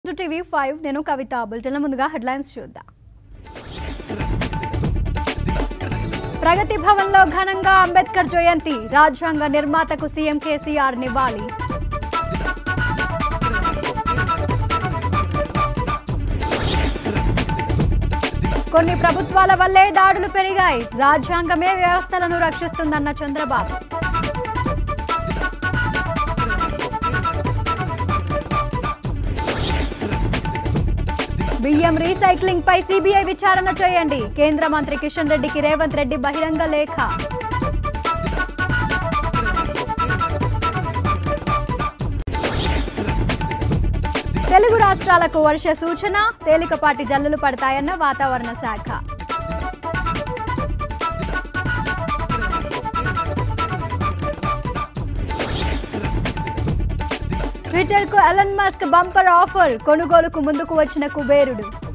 to TV five నేను కవిత బులెటిన్ల ముందుగా headlines చూద్దాం ప్రగతి భవన్లో ఘనంగా అంబేద్కర్ జయంతి రాజ్యాంగ నిర్మాతకు సీఎం కేసీఆర్ నివాళి కొన్ని ప్రభుత్వాల వల్లే దాడులు పెరిగాయి రాజ్యాంగమే వ్యవస్థలను రక్షిస్తుందన్న చంద్రబాబు బియ్యం రీసైక్లింగ్ పై సిబిఐ విచారణ చేయండి కేంద్ర మంత్రి కిషన్ రెడ్డికి రేవంత్ రెడ్డి బహిరంగ లేఖ తెలుగు రాష్ట్రాలకు వర్ష సూచన తేలికపాటి జల్లులు పడతాయన్న వాతావరణ శాఖ ట్విట్టర్ కు ఎలన్ మస్క్ బంపర్ ఆఫర్ కొనుగోలుకు ముందుకు వచ్చిన కుబేరుడు